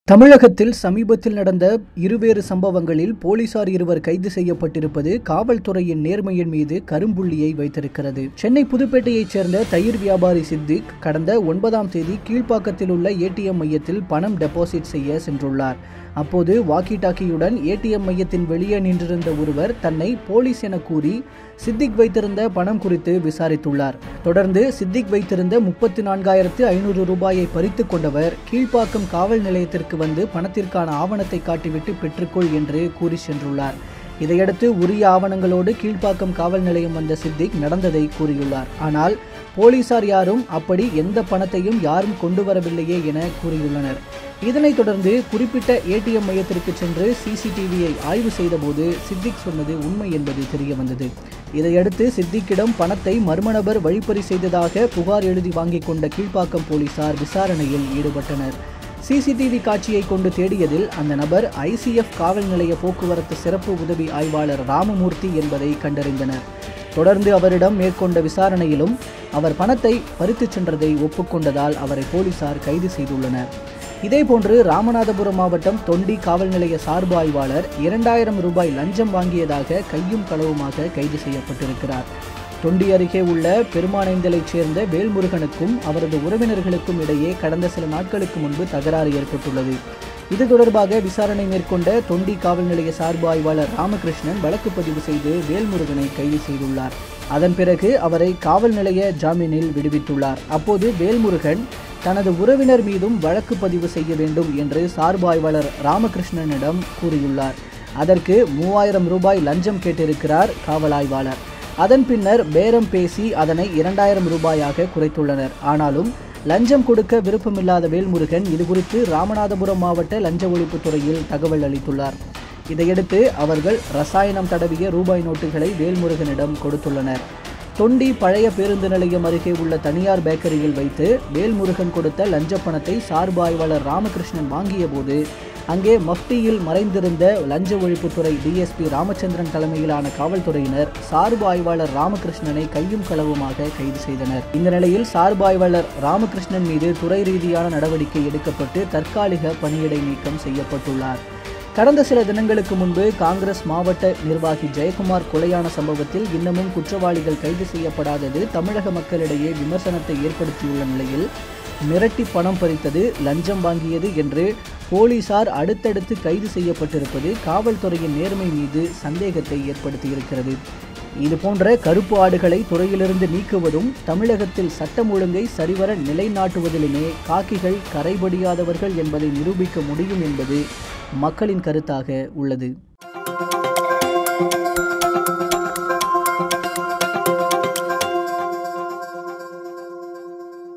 தமிழகத்தில் சமீபத்தில் நடந்த இருவேறு சம்பவங்களில் போலீசார் இருவர் கைது செய்யப்பட்டிருப்பது காவல்துறையின் நேர்மையின் மீது கரும்புள்ளியை வைத்திருக்கிறது சென்னை புதுப்பேட்டையைச் சேர்ந்த தயிர் வியாபாரி சித்திக் கடந்த ஒன்பதாம் தேதி கீழ்ப்பாக்கத்தில் உள்ள ஏடிஎம் மையத்தில் பணம் டெபாசிட் செய்ய சென்றுள்ளார் அப்போது வாக்கி டாக்கியுடன் ஏடிஎம் மையத்தின் வெளியே நின்றிருந்த ஒருவர் தன்னை போலீஸ் என கூறி சித்திக் வைத்திருந்த பணம் குறித்து விசாரித்துள்ளார் தொடர்ந்து சித்திக் வைத்திருந்த முப்பத்தி நான்காயிரத்து ஐநூறு ரூபாயை பறித்து கொண்டவர் கீழ்ப்பாக்கம் காவல் நிலையத்திற்கு வந்து பணத்திற்கான ஆவணத்தை காட்டிவிட்டு பெற்றுக்கொள் என்று கூறி சென்றுள்ளார் இதையடுத்து உரிய ஆவணங்களோடு கீழ்ப்பாக்கம் காவல் நிலையம் வந்த சித்திக் நடந்ததை கூறியுள்ளார் ஆனால் போலீசார் யாரும் அப்படி எந்த பணத்தையும் யாரும் கொண்டு வரவில்லையே என கூறியுள்ளனர் இதனைத் தொடர்ந்து குறிப்பிட்ட ஏடிஎம் மையத்திற்கு சென்று சிசிடிவியை ஆய்வு செய்தபோது சித்திக் சொன்னது உண்மை என்பது தெரிய வந்தது இதையடுத்து சித்திக்கிடம் பணத்தை மர்ம நபர் வழிப்பறி செய்ததாக புகார் எழுதி வாங்கிக் கொண்ட கீழ்ப்பாக்கம் போலீசார் விசாரணையில் ஈடுபட்டனர் சிசிடிவி காட்சியை கொண்டு தேடியதில் அந்த நபர் ஐசிஎஃப் காவல் நிலைய போக்குவரத்து சிறப்பு உதவி ஆய்வாளர் ராமமூர்த்தி என்பதை கண்டறிந்தனர் தொடர்ந்து அவரிடம் மேற்கொண்ட விசாரணையிலும் அவர் பணத்தை பறித்துச் சென்றதை ஒப்புக்கொண்டதால் அவரை போலீசார் கைது செய்துள்ளனர் இதேபோன்று ராமநாதபுரம் மாவட்டம் தொண்டி காவல் நிலைய சார்பு ஆய்வாளர் இரண்டாயிரம் ரூபாய் லஞ்சம் வாங்கியதாக கையும் களவுமாக கைது செய்யப்பட்டிருக்கிறார் தொண்டி அருகே உள்ள பெருமானைந்தலைச் சேர்ந்த வேல்முருகனுக்கும் அவரது உறவினர்களுக்கும் இடையே கடந்த சில நாட்களுக்கு முன்பு தகராறு ஏற்பட்டுள்ளது இது தொடர்பாக விசாரணை மேற்கொண்ட தொண்டி காவல் நிலைய சார்பு ஆய்வாளர் ராமகிருஷ்ணன் வழக்கு பதிவு செய்து வேல்முருகனை கைது செய்துள்ளார் அதன் பிறகு அவரை காவல் நிலைய ஜாமீனில் விடுவித்துள்ளார் அப்போது வேல்முருகன் தனது உறவினர் மீதும் வழக்கு பதிவு செய்ய வேண்டும் என்று சார்பு ஆய்வாளர் ராமகிருஷ்ணனிடம் கூறியுள்ளார் அதற்கு மூவாயிரம் ரூபாய் லஞ்சம் கேட்டிருக்கிறார் காவல் ஆய்வாளர் அதன் பின்னர் பேரம் பேசி அதனை இரண்டாயிரம் ரூபாயாக குறைத்துள்ளனர் ஆனாலும் லஞ்சம் கொடுக்க விருப்பமில்லாத வேல்முருகன் இதுகுறித்து ராமநாதபுரம் மாவட்ட லஞ்ச ஒழிப்புத் துறையில் தகவல் அளித்துள்ளார் இதையடுத்து அவர்கள் ரசாயனம் தடவிய ரூபாய் நோட்டுகளை வேல்முருகனிடம் கொடுத்துள்ளனர் தொண்டி பழைய பேருந்து நிலையம் அருகே உள்ள தனியார் பேக்கரியில் வைத்து வேல்முருகன் கொடுத்த லஞ்ச பணத்தை சார்பு ஆய்வாளர் ராமகிருஷ்ணன் வாங்கிய போது அங்கே மஃப்டியில் மறைந்திருந்த லஞ்ச ஒழிப்புத்துறை டிஎஸ்பி ராமச்சந்திரன் தலைமையிலான காவல்துறையினர் சார்பு ஆய்வாளர் ராமகிருஷ்ணனை கையும் களவுமாக கைது செய்தனர் இந்த நிலையில் சார்பு ஆய்வாளர் ராமகிருஷ்ணன் மீது துறை ரீதியான நடவடிக்கை எடுக்கப்பட்டு தற்காலிக பணியிடை நீக்கம் செய்யப்பட்டுள்ளார் கடந்த சில தினங்களுக்கு முன்பு காங்கிரஸ் மாவட்ட நிர்வாகி ஜெயக்குமார் கொலையான சம்பவத்தில் இன்னமும் குற்றவாளிகள் கைது செய்யப்படாதது தமிழக மக்களிடையே விமர்சனத்தை ஏற்படுத்தியுள்ள நிலையில் மிரட்டி பணம் பறித்தது லஞ்சம் வாங்கியது என்று போலீசார் அடுத்தடுத்து கைது செய்யப்பட்டிருப்பது காவல்துறையின் நேர்மை மீது சந்தேகத்தை ஏற்படுத்தியிருக்கிறது இது போன்ற கருப்பு ஆடுகளை துறையிலிருந்து நீக்குவதும் தமிழகத்தில் சட்டம் ஒழுங்கை சரிவர நிலைநாட்டுவதிலுமே காக்கிகள் கரைபடியாதவர்கள் என்பதை நிரூபிக்க முடியும் என்பது மக்களின் கருத்தாக உள்ளது